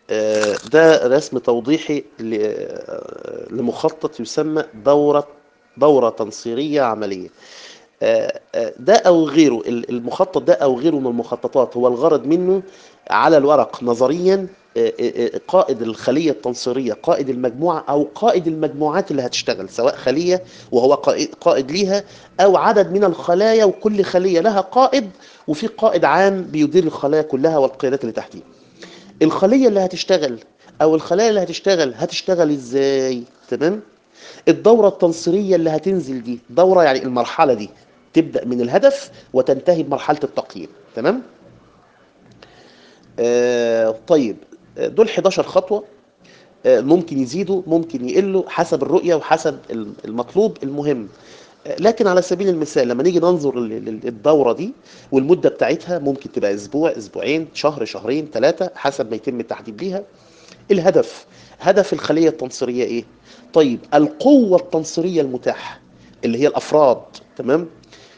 آه، ده رسم توضيحي ل- آه، لمخطط يسمى دورة دورة تنصيرية عملية آه، آه، ده أو غيره ال- المخطط ده أو غيره من المخططات هو الغرض منه على الورق نظريا آه، آه، آه، قائد الخلية التنصيرية قائد المجموعة أو قائد المجموعات اللي هتشتغل سواء خلية وهو قائد قائد ليها أو عدد من الخلايا وكل خلية لها قائد وفي قائد عام بيدير الخلايا كلها والقيادات اللي تحتيه الخلية اللي هتشتغل او الخلايا اللي هتشتغل هتشتغل ازاي تمام الدورة التنصيرية اللي هتنزل دي دورة يعني المرحلة دي تبدأ من الهدف وتنتهي بمرحلة التقييم تمام آه طيب آه، دول 11 خطوة آه، ممكن يزيدوا ممكن يقلوا حسب الرؤية وحسب الم- المطلوب المهم آه، لكن على سبيل المثال لما نيجي ننظر لل- لل- للدورة دي والمدة بتاعتها ممكن تبقى أسبوع أسبوعين شهر شهرين ثلاثة حسب ما يتم التحديد ليها الهدف هدف الخلية التنصيرية إيه؟ طيب القوة التنصيرية المتاحة اللي هي الأفراد تمام؟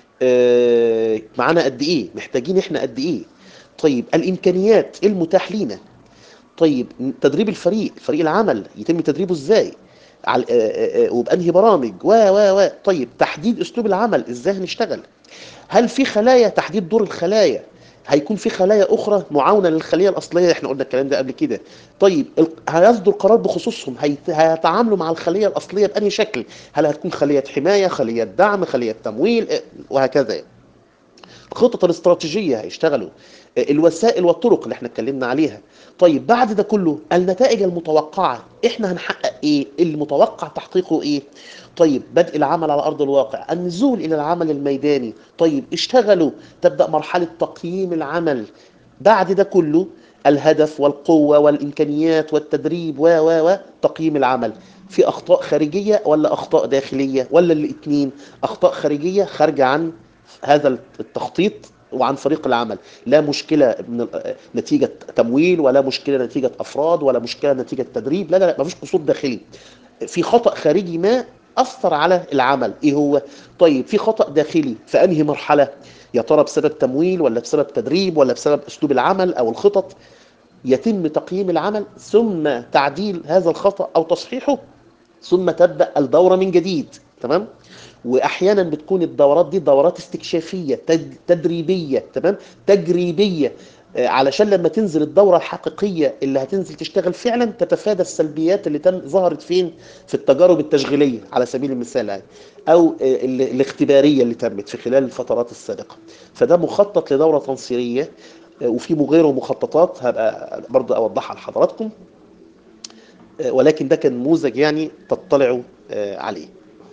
آه معانا قد إيه؟ محتاجين إحنا قد إيه؟ طيب الإمكانيات إيه المتاح لينا؟ طيب تدريب الفريق فريق العمل يتم تدريبه ازاي على آه، آه، آه، وبأنهي برامج و و و طيب تحديد اسلوب العمل ازاي هنشتغل هل في خلايا تحديد دور الخلايا هيكون في خلايا اخرى معاونه للخليه الاصليه احنا قلنا الكلام ده قبل كده طيب ال- هيصدر قرار بخصوصهم هيت- هيتعاملوا مع الخليه الاصليه بأنهي شكل هل هتكون خليه حمايه خليه دعم خليه تمويل آه، وهكذا يعني. الخطط الاستراتيجية هيشتغلوا آه، الوسائل والطرق اللي احنا اتكلمنا عليها طيب بعد ده كله النتائج المتوقعة احنا هنحقق ايه المتوقع تحقيقه ايه طيب بدء العمل على ارض الواقع النزول الى العمل الميداني طيب اشتغلوا تبدأ مرحلة تقييم العمل بعد ده كله الهدف والقوة والإمكانيات والتدريب و و و تقييم العمل في أخطاء خارجية ولا أخطاء داخلية ولا الاتنين أخطاء خارجية خارجة عن هذا التخطيط وعن فريق العمل لا مشكلة من ال- نتيجة تمويل ولا مشكلة نتيجة أفراد ولا مشكلة نتيجة تدريب لا لا لا مفيش قصور داخلي في خطأ خارجي ما أثر على العمل إيه هو طيب في خطأ داخلي في أنهي مرحلة يا ترى بسبب تمويل ولا بسبب تدريب ولا بسبب أسلوب العمل أو الخطط يتم تقييم العمل ثم تعديل هذا الخطأ أو تصحيحه ثم تبدأ الدورة من جديد تمام واحيانا بتكون الدورات دي دورات استكشافيه تد- تدريبيه تمام تجريبيه آه، علشان لما تنزل الدوره الحقيقيه اللي هتنزل تشتغل فعلا تتفادى السلبيات اللي تم ظهرت فين في التجارب التشغيليه على سبيل المثال يعني او آه، ال- الاختباريه اللي تمت في خلال الفترات السابقه فده مخطط لدوره تنصيريه آه، وفي غيره مخططات هبقى برضه اوضحها لحضراتكم آه، ولكن ده كان نموذج يعني تطلعوا آه، عليه